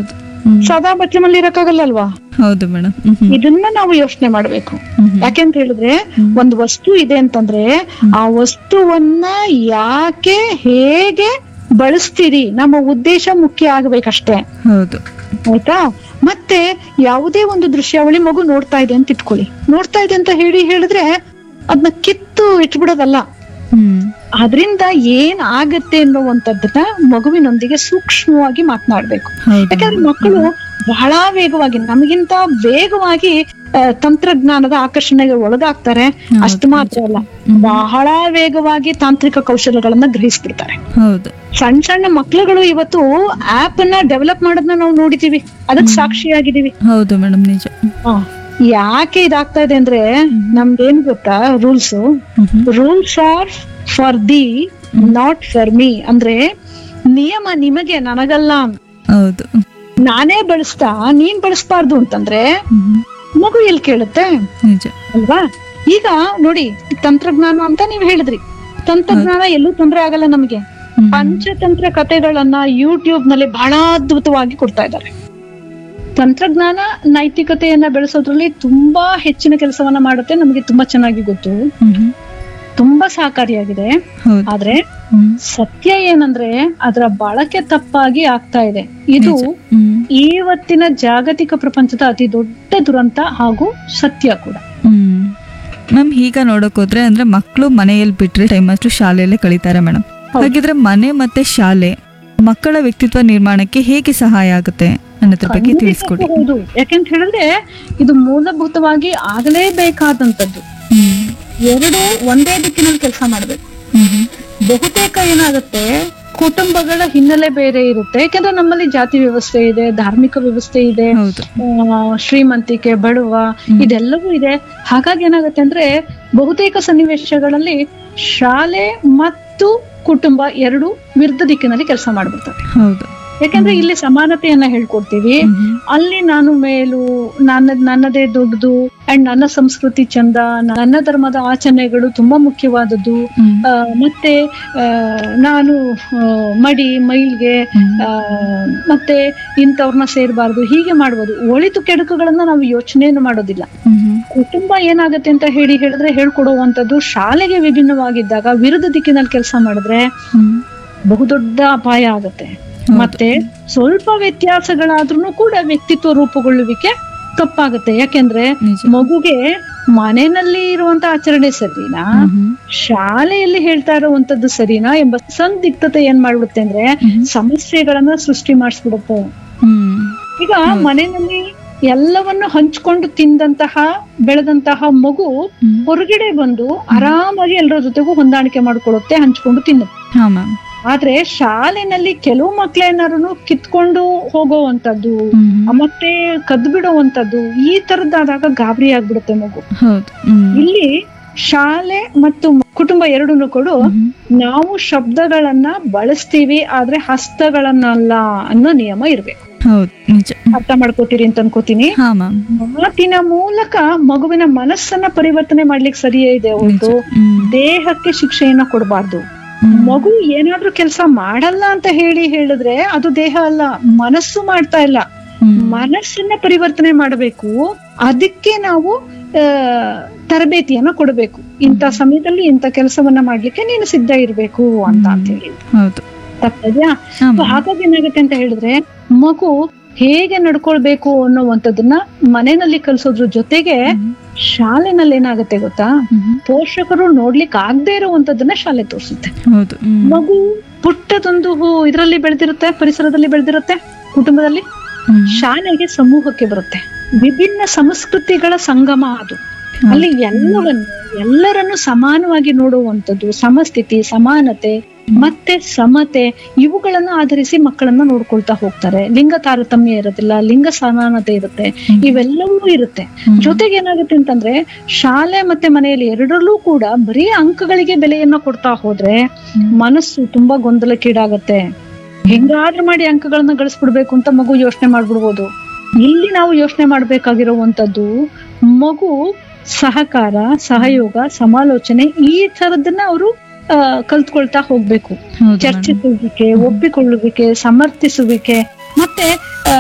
ಹೌದು ಹ್ಮ್. ಸದಾ ಬಚ್ಚೆ ಮಲ್ಲಿ ಇರಕ್ಕಾಗಲ್ಲಲ್ವಾ ಹೌದು ಮೇಡಮ್ ಹ್ಮ್ ಹ್ಮ್. ಇದನ್ನ ನಾವು ಯೋಚನೆ ಮಾಡ್ಬೇಕು ಹ್ಮ್ ಹ್ಮ್. ಯಾಕೆಂತ ಹೇಳಿದ್ರೆ ಒಂದು ವಸ್ತು ಇದೆ ಅಂತಂದ್ರೆ ಆ ವಸ್ತುವನ್ನ ಯಾಕೆ ಹೇಗೆ ಬಳಸ್ತೀರಿ ನಮ್ಮ ಉದ್ದೇಶ ಮುಖ್ಯ ಆಗ್ಬೇಕಷ್ಟೇ ಹೌದು ಆಯ್ತಾ ಮತ್ತೆ ಯಾವುದೇ ಒಂದು ದೃಶ್ಯಾವಳಿ ಮಗು ನೋಡ್ತಾ ಇದೆ ಅಂತ ಇಟ್ಕೊಳ್ಳಿ ನೋಡ್ತಾ ಇದೆ ಅಂತ ಹೇಳಿ ಹೇಳಿದ್ರೆ ಅದನ್ನ ಕಿತ್ತು ಇಟ್ಬಿಡೋದಲ್ಲ ಹ್ಮ್ ಅದರಿಂದ ಏನ್ ಆಗತ್ತೆ ಅನ್ನುವಂಥದ್ದನ್ನ ಮಗುವಿನೊಂದಿಗೆ ಸೂಕ್ಷ್ಮವಾಗಿ ಮಾತನಾಡ್ಬೇಕು ಹೌದು ಯಾಕಂದ್ರೆ ಮಕ್ಕಳು ಬಹಳ ವೇಗವಾಗಿ ನಮಗಿಂತ ವೇಗವಾಗಿ ಆ, ತಂತ್ರಜ್ಞಾನದ ಆಕರ್ಷಣೆಗೆ ಒಳಗಾಗ್ತಾರೆ ಅಷ್ಟು ಮಾತ್ರ ಅಲ್ಲ ಬಹಳ ವೇಗವಾಗಿ ತಾಂತ್ರಿಕ ಕೌಶಲ್ಯಗಳನ್ನ ಗ್ರಹಿಸ್ಬಿಡ್ತಾರೆ ಹೌದು ಸಣ್ಣ ಸಣ್ಣ ಮಕ್ಳುಗಳು ಇವತ್ತು ಆಪ್ ಅನ್ನ ಡೆವಲಪ್ ಮಾಡೋದನ್ನ ನಾವು ನೋಡಿದೀವಿ ಅದಕ್ಕೆ ಸಾಕ್ಷಿಯಾಗಿದ್ದೀವಿ ಹೌದು ಮೇಡಮ್ ನಿಜ ಹ. ಯಾಕೆ ಇದಾಗ್ತಾ ಇದೆ ಅಂದ್ರೆ ನಮ್ದೇನ್ ಗೊತ್ತಾ rules hmm hmm. Rules are for thee not for me ಅಂದ್ರೆ ನಿಯಮ ನಿಮಗೆ ನನಗಲ್ಲ ಹೌದು ನಾನೇ ಬಳಸ್ತಾ ನೀನ್ ಬಳಸ್ಬಾರ್ದು ಅಂತಂದ್ರೆ ಹ್ಮ್ ಹ್ಮ್. ಮಗು ಎಲ್ಲಿ ಕೇಳುತ್ತೆ ನಿಜ ಅಲ್ವಾ ಈಗ ನೋಡಿ ತಂತ್ರಜ್ಞಾನ ಅಂತ ನೀವ್ ಹೇಳಿದ್ರಿ ತಂತ್ರಜ್ಞಾನ ಎಲ್ಲೂ ತೊಂದ್ರೆ ಆಗಲ್ಲ ನಮಗೆ ಹ್ಮ್. ಪಂಚತಂತ್ರ ಕಥೆಗಳನ್ನ ಯೂಟ್ಯೂಬ್ ನಲ್ಲಿ ಬಹಳ ಅದ್ಭುತವಾಗಿ ಕೊಡ್ತಾ ಇದ್ದಾರೆ ತಂತ್ರಜ್ಞಾನ ನೈತಿಕತೆಯನ್ನ ಬೆಳೆಸೋದ್ರಲ್ಲಿ ತುಂಬಾ ಹೆಚ್ಚಿನ ಕೆಲಸವನ್ನ ಮಾಡುತ್ತೆ ನಮಗೆ ತುಂಬಾ ಚೆನ್ನಾಗಿ ಗೊತ್ತು ಹ್ಮ್ ಹ್ಮ್. ತುಂಬಾ ಸಹಕಾರಿಯಾಗಿದೆ ಹೌದು ಆದ್ರೆ ಹ್ಮ್. ಸತ್ಯ ಏನಂದ್ರೆ ಅದರ ಬಳಕೆ ತಪ್ಪಾಗಿ ಆಗ್ತಾ ಇದೆ ಇದು ಹ್ಮ್. ಇವತ್ತಿನ ಜಾಗತಿಕ ಪ್ರಪಂಚದ ಅತಿ ದೊಡ್ಡ ದುರಂತ ಹಾಗೂ ಸತ್ಯ ಕೂಡ ಹ್ಮ್ ಮ್ಯಾಮ್ ಈಗ ನೋಡಕ್ ಹೋದ್ರೆ ಅಂದ್ರೆ ಮಕ್ಕಳು ಮನೆಯಲ್ಲಿ ಬಿಟ್ರೆ ಟೈಮ್ ಅಷ್ಟು ಶಾಲೆಯಲ್ಲೇ ಕಳೀತಾರೆ ಮೇಡಮ್ ಹೌದು. ಹಾಗಿದ್ರೆ ಮನೆ ಮತ್ತೆ ಶಾಲೆ ಮಕ್ಕಳ ವ್ಯಕ್ತಿತ್ವ ನಿರ್ಮಾಣಕ್ಕೆ ಹೇಗೆ ಸಹಾಯ ಆಗುತ್ತೆ ಅನ್ನೋದ್ರ ಬಗ್ಗೆ ಖಂಡಿತ ತಿಳಿಸ್ಕೊಡಿ ಹೌದು ಯಾಕೆಂತ ಹೇಳಿದ್ರೆ ಇದು ಮೂಲಭೂತವಾಗಿ ಆಗಲೇಬೇಕಾದಂತದ್ದು ಹ್ಮ್. ಎರಡು ಒಂದೇ ದಿಕ್ಕಿನಲ್ಲಿ ಕೆಲಸ ಮಾಡ್ಬೇಕು ಹ್ಮ್ ಹ್ಮ್. ಬಹುತೇಕ ಏನಾಗುತ್ತೆ ಕುಟುಂಬಗಳ ಹಿನ್ನೆಲೆ ಬೇರೆ ಇರುತ್ತೆ ಯಾಕಂದ್ರೆ ನಮ್ಮಲ್ಲಿ ಜಾತಿ ವ್ಯವಸ್ಥೆ ಇದೆ ಧಾರ್ಮಿಕ ವ್ಯವಸ್ಥೆ ಇದೆ ಹೌದು ಆ, ಶ್ರೀಮಂತಿಕೆ ಬಡವ ಇದೆಲ್ಲವೂ ಇದೆ ಹಾಗಾಗಿ ಏನಾಗುತ್ತೆ ಅಂದ್ರೆ ಬಹುತೇಕ ಸನ್ನಿವೇಶಗಳಲ್ಲಿ ಶಾಲೆ ಮತ್ತು ಕುಟುಂಬ ಎರಡು ವಿರುದ್ಧ ದಿಕ್ಕಿನಲ್ಲಿ ಕೆಲಸ ಮಾಡ್ಬಿಡ್ತವೆ ಹೌದು ಯಾಕಂದ್ರೆ ಇಲ್ಲಿ ಸಮಾನತೆಯನ್ನ ಹೇಳ್ಕೊಡ್ತೀವಿ ಹ್ಮ್ ಹ್ಮ್. ಅಲ್ಲಿ ನಾನು ಮೇಲು ನನ್ನ ನನ್ನದೇ ದೊಡ್ಡದು ಅಂಡ್ ನನ್ನ ಸಂಸ್ಕೃತಿ ಚಂದ ನನ್ನ ಧರ್ಮದ ಆಚರಣೆಗಳು ತುಂಬಾ ಮುಖ್ಯವಾದದ್ದು ಹ್ಮ್. ಆ, ಮತ್ತೆ ಆ, ನಾನು ಆ, ಮಡಿ ಮೈಲ್ಗೆ ಆ, ಮತ್ತೆ ಇಂಥವ್ರನ್ನ ಸೇರಬಾರ್ದು ಹೀಗೆ ಮಾಡ್ಬೋದು ಒಳಿತು ಕೆಡುಕುಗಳನ್ನ ನಾವು ಯೋಚನೆಯನ್ನು ಮಾಡೋದಿಲ್ಲ ಹ್ಮ್ ಹ್ಮ್. ಕುಟುಂಬ ಏನಾಗುತ್ತೆ ಅಂತ ಹೇಳಿ ಹೇಳಿದ್ರೆ ಹೇಳ್ಕೊಡುವಂತದ್ದು ಶಾಲೆಗೆ ವಿಭಿನ್ನವಾಗಿದ್ದಾಗ ವಿರುದ್ಧ ದಿಕ್ಕಿನಲ್ಲಿ ಕೆಲಸ ಮಾಡಿದ್ರೆ ಹ್ಮ್. ಬಹುದೊಡ್ಡ ಅಪಾಯ ಆಗುತ್ತೆ ಮತ್ತೆ ಸ್ವಲ್ಪ ವ್ಯತ್ಯಾಸಗಳಾದ್ರೂ ಕೂಡ ವ್ಯಕ್ತಿತ್ವ ರೂಪುಗೊಳ್ಳುವಿಕೆ ತಪ್ಪಾಗುತ್ತೆ ಯಾಕೆಂದ್ರೆ ನಿಜ ಮಗುಗೆ ಮನೆಯಲ್ಲಿ ಇರುವಂತ ಆಚರಣೆ ಸರಿನಾ ಹ್ಮ್ ಹ್ಮ್. ಶಾಲೆಯಲ್ಲಿ ಹೇಳ್ತಾ ಇರುವಂತದ್ದು ಸರಿನಾ ಎಂಬ ಸಂದಿಗ್ಧತೆ ಏನ್ ಮಾಡ್ಬಿಡುತ್ತೆ ಅಂದ್ರೆ ಹ್ಮ್. ಸಮಸ್ಯೆಗಳನ್ನ ಸೃಷ್ಟಿ ಮಾಡಿಸ್ಬಿಡುತ್ತೆ ಹ್ಮ್. ಈಗ ಮನೆಯಲ್ಲಿ ಎಲ್ಲವನ್ನು ಹಂಚ್ಕೊಂಡು ತಿಂದಂತಹ ಬೆಳೆದಂತಹ ಮಗು ಹ್ಮ್. ಹೊರಗಡೆ ಬಂದು ಆರಾಮಾಗಿ ಎಲ್ಲರ ಜೊತೆಗೂ ಹೊಂದಾಣಿಕೆ ಮಾಡ್ಕೊಳ್ಳುತ್ತೆ ಹಂಚ್ಕೊಂಡು ತಿನ್ನುತ್ತೆ ಹಾ ಮ್ಯಾಮ್ ಆದ್ರೆ ಶಾಲೆನಲ್ಲಿ ಕೆಲವು ಮಕ್ಳೇನಾರು ಕಿತ್ಕೊಂಡು ಹೋಗೋವಂಥದ್ದು ಹ್ಮ್ ಹ್ಮ್. ಮತ್ತೆ ಕದ್ದು ಬಿಡುವಂತದ್ದು ಈ ತರದ್ದಾದಾಗ ಗಾಬರಿ ಆಗ್ಬಿಡುತ್ತೆ ಮಗು ಹೌದು ಹ್ಮ್. ಇಲ್ಲಿ ಶಾಲೆ ಮತ್ತು ಕುಟುಂಬ ಎರಡನ್ನೂ ಕೂಡ ಹ್ಮ್. ನಾವು ಶಬ್ದಗಳನ್ನ ಬಳಸ್ತೀವಿ ಆದ್ರೆ ಹಸ್ತಗಳನ್ನಲ್ಲ ಅನ್ನೋ ನಿಯಮ ಇರ್ಬೇಕು ಹೌದು ನಿಜ ಅರ್ಥ ಮಾಡ್ಕೋತೀರಿ ಅಂತ ಅನ್ಕೋತೀನಿ ಹಾ ಮ್ಯಾಮ್ ಮಾತಿನ ಮೂಲಕ ಮಗುವಿನ ಮನಸ್ಸನ್ನ ಪರಿವರ್ತನೆ ಮಾಡ್ಲಿಕ್ಕೆ ಸರಿಯೇ ಇದೆ ಹೊರತು ಹ್ಮ್. ದೇಹಕ್ಕೆ ಶಿಕ್ಷೆಯನ್ನ ಕೊಡಬಾರ್ದು ಹ್ಮ್. ಮಗು ಏನಾದ್ರೂ ಕೆಲಸ ಮಾಡಲ್ಲ ಅಂತ ಹೇಳಿ ಹೇಳಿದ್ರೆ ಅದು ದೇಹ ಅಲ್ಲ ಮನಸ್ಸು ಮಾಡ್ತಾ ಇಲ್ಲ ಹ್ಮ್. ಮನಸ್ಸನ್ನ ಪರಿವರ್ತನೆ ಮಾಡಬೇಕು ಅದಕ್ಕೆ ನಾವು ಆ, ತರಬೇತಿಯನ್ನ ಕೊಡಬೇಕು ಇಂಥ ಸಮಯದಲ್ಲಿ ಇಂಥ ಕೆಲಸವನ್ನ ಮಾಡ್ಲಿಕ್ಕೆ ನೀನು ಸಿದ್ಧ ಇರ್ಬೇಕು ಅಂತ ಅಂತ ಹೇಳಿ ಹೌದು ತಪ್ಪಿದ್ಯಾ ಹಾ So ಮ್ಯಾಮ್. ಹಾಗಾಗಿ ಏನಾಗುತ್ತೆ ಅಂತ ಹೇಳಿದ್ರೆ ಮಗು ಹೇಗೆ ನಡ್ಕೊಳ್ಬೇಕು ಅನ್ನೋವಂಥದ್ದನ್ನ ಮನೆಯಲ್ಲಿ ಕಲಿಸೋದ್ರ ಜೊತೆಗೆ ಶಾಲೆನಲ್ಲಿ ಏನಾಗುತ್ತೆ ಗೊತ್ತಾ ಹ್ಮ್ ಹ್ಮ್. ಪೋಷಕರು ನೋಡ್ಲಿಕ್ಕೆ ಆಗದೆ ಇರುವಂತದ್ದನ್ನ ಶಾಲೆ ತೋರಿಸುತ್ತೆ ಹೌದು ಹ್ಮ್. ಮಗು ಪುಟ್ಟದೊಂದು ಇದರಲ್ಲಿ ಬೆಳೆದಿರುತ್ತೆ ಪರಿಸರದಲ್ಲಿ ಬೆಳೆದಿರುತ್ತೆ ಕುಟುಂಬದಲ್ಲಿ ಹ್ಮ್. ಶಾಲೆಗೆ ಸಮೂಹಕ್ಕೆ ಬರುತ್ತೆ ವಿಭಿನ್ನ ಸಂಸ್ಕೃತಿಗಳ ಸಂಗಮ ಅದು ಅಲ್ಲಿ ಎಲ್ಲವನ್ನು ಎಲ್ಲರನ್ನು ಸಮಾನವಾಗಿ ನೋಡುವಂಥದ್ದು ಸಮಸ್ಥಿತಿ ಸಮಾನತೆ ಮತ್ತೆ ಸಮತೆ ಇವುಗಳನ್ನ ಆಧರಿಸಿ ಮಕ್ಕಳನ್ನ ನೋಡ್ಕೊಳ್ತಾ ಹೋಗ್ತಾರೆ ಲಿಂಗ ತಾರತಮ್ಯ ಇರೋದಿಲ್ಲ ಲಿಂಗ ಸಮಾನತೆ ಇರುತ್ತೆ ಇವೆಲ್ಲವೂ ಇರುತ್ತೆ ಜೊತೆಗೆ ಏನಾಗುತ್ತೆ ಅಂತಂದ್ರೆ ಶಾಲೆ ಮತ್ತೆ ಮನೆಯಲ್ಲಿ ಎರಡರಲ್ಲೂ ಕೂಡ ಬರೀ ಅಂಕಗಳಿಗೆ ಬೆಲೆಯನ್ನ ಕೊಡ್ತಾ ಹೋದ್ರೆ ಮನಸ್ಸು ತುಂಬಾ ಗೊಂದಲಕ್ಕೀಡಾಗತ್ತೆ ಹೆಂಗಾದ್ರೂ ಮಾಡಿ ಅಂಕಗಳನ್ನ ಗಳಿಸ್ಬಿಡ್ಬೇಕು ಅಂತ ಮಗು ಯೋಚನೆ ಮಾಡ್ಬಿಡ್ಬೋದು ಇಲ್ಲಿ ನಾವು ಯೋಚನೆ ಮಾಡ್ಬೇಕಾಗಿರುವಂತದ್ದು ಮಗು ಸಹಕಾರ ಸಹಯೋಗ ಸಮಾಲೋಚನೆ ಈ ತರದನ್ನ ಅವರು ಕಲ್ತ್ಕೊಳ್ತಾ ಹೋಗ್ಬೇಕು ಹೌದು madam. ಚರ್ಚಿಸುವಿಕೆ ಒಪ್ಪಿಕೊಳ್ಳುವಿಕೆ ಸಮರ್ಥಿಸುವಿಕೆ ಮತ್ತೆ